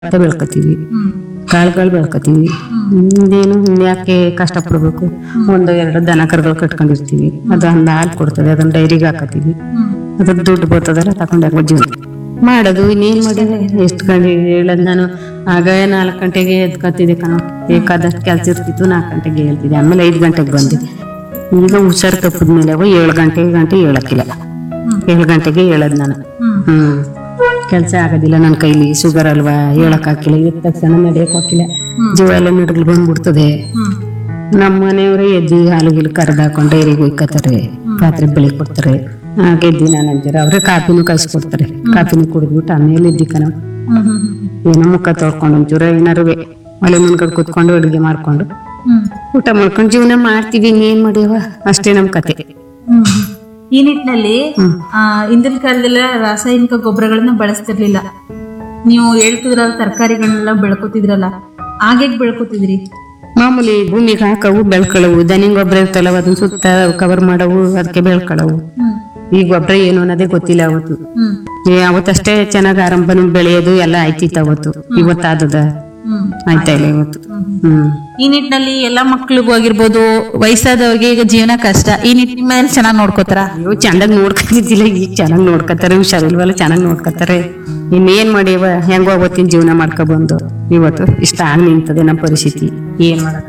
ಭತ್ತ ಬೆಳ್ಕೊತೀವಿ ಹ್ಮ್ ಕಾಳುಗಳು ಬೆಳ್ಕೊತೀವಿ ಇನ್ನೇನು ಯಾಕೆ ಕಷ್ಟಪಡ್ಬೇಕು ಒಂದು ಎರಡು ದನ ಕರುಗಳು ಕಟ್ಕೊಂಡಿರ್ತೀವಿ ಅದು ಒಂದು ಹಾಲು ಕೊಡ್ತದೆ ಅದನ್ನ ಡೈರಿಗೆ ಹಾಕತೀವಿ ಹ್ಮ್ ಅದ್ರ ದುಡ್ಡು ಬರ್ತದಲ್ಲ ತಗೊಂಡು ಹಾಕೋ ಜೀವನ ಮಾಡೋದು ಇನ್ನೇನ್ ಮಾಡಿದ್ರೆ ಎಷ್ಟು ಗಂಟೆ ಹೇಳದ್ ನಾನು ಆಗ ನಾಲ್ಕು ಗಂಟೆಗೆ ಎದ್ಕೊತಿದ್ದೆ ಕಣ ಬೇಕಾದಷ್ಟು ಕೆಲಸ ಇರ್ತಿತ್ತು ನಾಲ್ಕು ಗಂಟೆಗೆ ಹೇಳ್ತಿದ್ದೆ ಆಮೇಲೆ ಐದು ಗಂಟೆಗೆ ಬಂದೆ ಈಗ ಹುಷಾರು ತಪ್ಪಿದ್ಮೇಲೆ ಅವ ಏಳು ಗಂಟೆ ಗಂಟೆ ಹೇಳಕ್ಕಿಲ್ಲ ಏಳು ಗಂಟೆಗೆ ಹೇಳದ್ ನಾನು ಹ್ಮ್ ಹ್ಮ್ ಕೆಲಸ ಆಗೋದಿಲ್ಲ ನನ್ನ ಕೈಲಿ ಶುಗರ್ ಅಲ್ವಾ ಹೇಳಕ್ ಹಾಕಿಲ್ಲ ಎದ್ದ ತಕ್ಷಣ ನಡೆಯಕ್ ಹಾಕಿಲ್ಲ ಜೀವ ಎಲ್ಲ ನಡುಗಲು ಬಂದ್ಬಿಡ್ತದೆ ಹ್ಮ್ ನಮ್ಮ ಮನೆಯವರೇ ಎದ್ದಿ ಹಾಲು ಗಿಲು ಕರೆದು ಹಾಕೊಂಡು ಡೈರಿಗೆ ಒಯ್ಕೋತಾರೆ ಪಾತ್ರೆ ಬೆಳಿ ಕೊಡ್ತಾರೆ ಹಾಗೆ ಎದ್ದಿ ನಾನು ಅಂತೀರ ಅವ್ರೆ ಕಾಪಿನೂ ಕಾಯಿಸ್ಕೊಡ್ತಾರೆ ಕಾಪಿನೂ ಕುಡಿದ್ಬಿಟ್ಟು ಆಮೇಲೆ ಎದ್ದಿ ಕಣ ಹ್ಮ್ ಹ್ಮ್ ಹ್ಮ್ ಏನೋ ಮುಖ ತೊಳ್ಕೊಂಡು ಒಂಚೂರ ಏನಾರು ಒಲೆ ಮುನ್ಕಡೆ ಕುತ್ಕೊಂಡು ಅಡುಗೆ ಮಾಡ್ಕೊಂಡು ಹ್ಮ್ ಊಟ ಮಾಡ್ಕೊಂಡು ಜೀವನ ಮಾಡ್ತೀವಿ ಇನ್ನೇನ್ ಮಾಡ್ಯವ ಅಷ್ಟೇ ನಮ್ ಕತೆ ಹ್ಮ್. ಈ ನಿಟ್ಟಿನಲ್ಲಿ ಆ, ಹಿಂದಿನ ಕಾಲದಲ್ಲ ರಾಸಾಯನಿಕ ಗೊಬ್ಬರಗಳನ್ನ ಬಳಸ್ತಿರ್ಲಿಲ್ಲ ನೀವು ಹೇಳ್ತಿದ್ರಲ್ಲ ತರಕಾರಿಗಳನ್ನೆಲ್ಲ ಬೆಳ್ಕೊತಿದ್ರಲ್ಲ ಹಾಗೆ ಬೆಳ್ಕೊತಿದ್ರಿ ಮಾಮೂಲಿ ಭೂಮಿಗೆ ಹಾಕವು ಬೆಳ್ಕೊಳ್ಳವು ದನಿಂಗ್ ಗೊಬ್ಬರ ಇರ್ತಲ್ಲ ಅದನ್ನ ಸುತ್ತ ಕವರ್ ಮಾಡವು ಅದಕ್ಕೆ ಬೆಳ್ಕೊಳ್ಳವು ಹ್ಮ್ ಈ ಗೊಬ್ಬರ ಏನು ಅನ್ನೋದೇ ಗೊತ್ತಿಲ್ಲ ಅವತ್ತು ಹ್ಮ್ ಏ ಅವತ್ತಷ್ಟೇ ಚೆನ್ನಾಗಿ ಆರಂಭನು ಬೆಳೆಯೋದು ಎಲ್ಲ ಆಯ್ತಿತ್ತು ಅವತ್ತು ಇವತ್ತಾದದ ಹ್ಮ್ ಆಯ್ತಾ ಇಲ್ಲ ಇವತ್ತು ಹ್ಮ್ ಈ ನಿಟ್ಟಿನಲ್ಲಿ ಎಲ್ಲಾ ಮಕ್ಳಿಗೂ ಆಗಿರ್ಬೋದು ವಯಸ್ಸಾದವ್ರಿಗೆ ಈಗ ಜೀವನ ಕಷ್ಟ ಈ ನಿಟ್ಟಿನ ಮೇಲೆ ಚೆನ್ನಾಗಿ ನೋಡ್ಕೋತಾರ ಅಯ್ಯೋ ಚೆನ್ನಾಗಿ ನೋಡ್ಕೊಂಡಿದ್ದಿಲ್ಲ ಈಗ ಚೆನ್ನಾಗಿ ನೋಡ್ಕೊತಾರೆ ಹುಷಾರಿಲ್ವಲ್ಲ ಚೆನ್ನಾಗಿ ನೋಡ್ಕೊತಾರೆ ಇನ್ನೇನ್ ಮಾಡಿವ ಹೆಂಗೋ ಅವತ್ತಿನ ಜೀವನ ಮಾಡ್ಕೊಬಂದು ಇವತ್ತು ಇಷ್ಟ ಆಗಿ ನಿಂತದೆ ನಮ್ಮ ಪರಿಸ್ಥಿತಿ ಏನ್ ಮಾಡಕ್